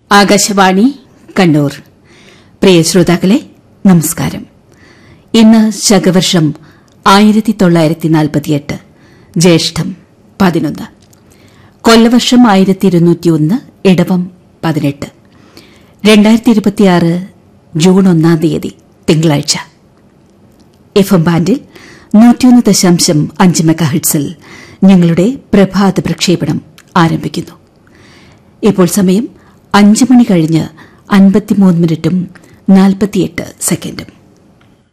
ആകാശവാണി കണ്ണൂർ പ്രിയ ശ്രോതാക്കളെ നമസ്കാരം ഇന്ന് ശകവർഷം ആയിരത്തി തൊള്ളായിരത്തി നാൽപ്പത്തിയെട്ട് ജ്യേഷ്ഠം പതിനൊന്ന് കൊല്ലവർഷം ആയിരത്തി ഇരുന്നൂറ്റിയൊന്ന് ഇടവം പതിനെട്ട് രണ്ടായിരത്തി ഇരുപത്തിയാറ് ജൂൺ ഒന്നാം തീയതി തിങ്കളാഴ്ച എഫ് എം ബാൻഡിൽ നൂറ്റിയൊന്ന് ദശാംശം അഞ്ച് മെഗാഹിറ്റ്സിൽ ഞങ്ങളുടെ പ്രഭാത പ്രക്ഷേപണം ആരംഭിക്കുന്നു ഇപ്പോൾ സമയം അഞ്ച് മണി കഴിഞ്ഞ് അൻപത്തിമൂന്ന് മിനിറ്റും നാൽപ്പത്തിയെട്ട് സെക്കൻഡും